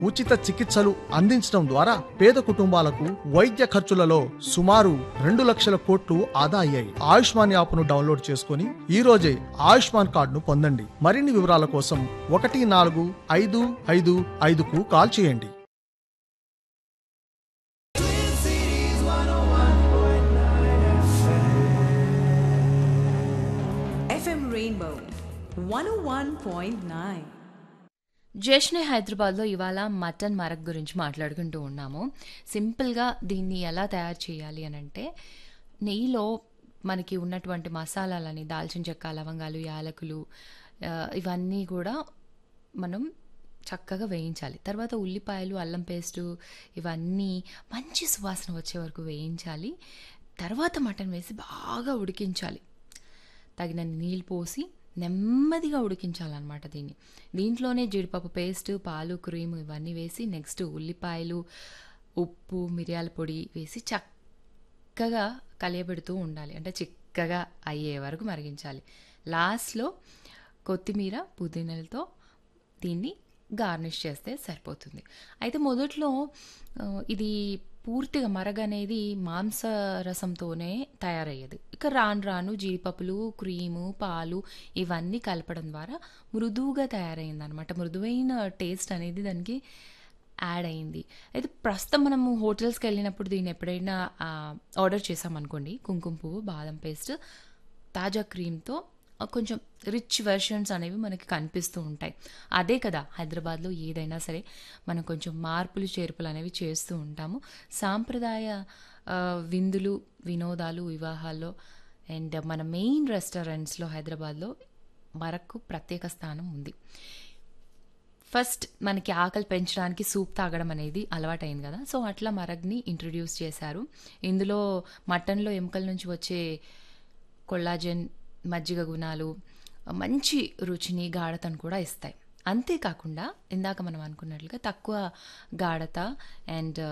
ఉచిత చికిత్సలు అందించడం ద్వారా పేద కుటుంబాలకు వైద్య ఖర్చులలో సుమారు రెండు లక్షల కోట్లు ఆదా అయ్యాయి ఆయుష్మాన్ యాప్ను డౌన్లోడ్ చేసుకుని ఈ రోజే ఆయుష్మాన్ కార్డును పొందండి మరిన్ని వివరాల కోసం ఒకటి నాలుగు ఐదు ఐదు ఐదుకు కాల్ చేయండి FM Rainbow 101.9. జశ్నే హైదరాబాద్లో ఇవాళ మటన్ మరక్ గురించి మాట్లాడుకుంటూ ఉన్నాము సింపుల్గా దీన్ని ఎలా తయారు చేయాలి అని అంటే నెయ్యిలో మనకి ఉన్నటువంటి మసాలాలని దాల్చిన చెక్క లవంగాలు యాలకులు ఆ, ఇవన్నీ కూడా మనం చక్కగా వేయించాలి తర్వాత ఉల్లిపాయలు అల్లం పేస్టు ఇవన్నీ మంచి సువాసన వచ్చే వరకు వేయించాలి తర్వాత మటన్ వేసి బాగా ఉడికించాలి తగినన్ని నీళ్ళు పోసి నెమ్మదిగా ఉడికించాలన్నమాట దీన్ని దీంట్లోనే జీడిపప్పు పేస్ట్ పాలు క్రీమ్ ఇవన్నీ వేసి నెక్స్ట్ ఉల్లిపాయలు ఉప్పు మిరియాల పొడి వేసి చక్కగా కలియబెడుతూ ఉండాలి అంటే చిక్కగా అయ్యే వరకు మరిగించాలి లాస్ట్లో కొత్తిమీర పుదీనాలతో దీన్ని గార్నిష్ చేస్తే సరిపోతుంది అయితే మొదట్లో ఆ, ఇది పూర్తిగా మరగనేది మాంస రసంతోనే తయారయ్యేది ఇక రాను రాను జీడిపప్పులు క్రీము పాలు ఇవన్నీ కలపడం ద్వారా మృదువుగా తయారైంది అనమాట మృదువైన టేస్ట్ అనేది దానికి యాడ్ అయింది అయితే ప్రస్తుతం మనము హోటల్స్కి వెళ్ళినప్పుడు దీన్ని ఎప్పుడైనా ఆ, ఆర్డర్ చేసామనుకోండి కుంకుమ పువ్వు బాదం పేస్ట్ తాజా క్రీమ్తో కొంచెం రిచ్ వెర్షన్స్ అనేవి మనకి కనిపిస్తూ ఉంటాయి అదే కదా హైదరాబాద్లో ఏదైనా సరే మనం కొంచెం మార్పులు చేర్పులు అనేవి చేస్తూ ఉంటాము సాంప్రదాయ ఆ, విందులు వినోదాలు వివాహాల్లో అండ్ మన మెయిన్ రెస్టారెంట్స్లో హైదరాబాద్లో మరకు ప్రత్యేక స్థానం ఉంది ఫస్ట్ మనకి ఆకలి పెంచడానికి సూప్ తాగడం అనేది అలవాటైంది కదా సో అట్లా మరగ్ని ఇంట్రడ్యూస్ చేశారు ఇందులో మటన్లో ఎముకల నుంచి వచ్చే కొల్లాజెన్ మజ్జిగ గుణాలు మంచి రుచిని గాఢతను కూడా ఇస్తాయి అంతేకాకుండా ఇందాక మనం అనుకున్నట్లుగా తక్కువ గాఢత అండ్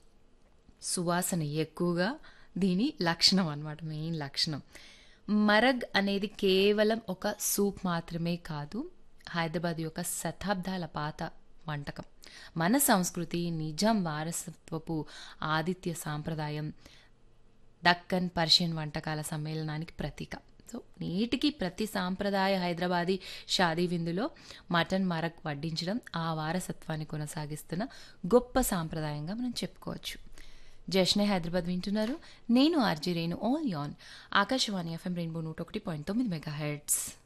సువాసన ఎక్కువగా దీని లక్షణం అన్నమాట మెయిన్ లక్షణం మరగ్ అనేది కేవలం ఒక సూప్ మాత్రమే కాదు హైదరాబాద్ యొక్క శతాబ్దాల పాత వంటకం మన సంస్కృతి నిజాం వారసత్వపు ఆదిత్య సాంప్రదాయం దక్కన్ పర్షియన్ వంటకాల సమ్మేళనానికి ప్రతీక సో నేటికి ప్రతి సాంప్రదాయ హైదరాబాదీ షాదీ విందులో మటన్ మరక్ వడ్డించడం ఆ వారసత్వాన్ని కొనసాగిస్తున్న గొప్ప సాంప్రదాయంగా మనం చెప్పుకోవచ్చు జష్నే హైదరాబాద్ వింటున్నారు నేను ఆర్జీ రేణు ఆల్ యాన్ ఆకాశవాణి ఎఫ్ఎం రెయిన్బో నూట ఒకటి పాయింట్ తొమ్మిది మెగా హెడ్స్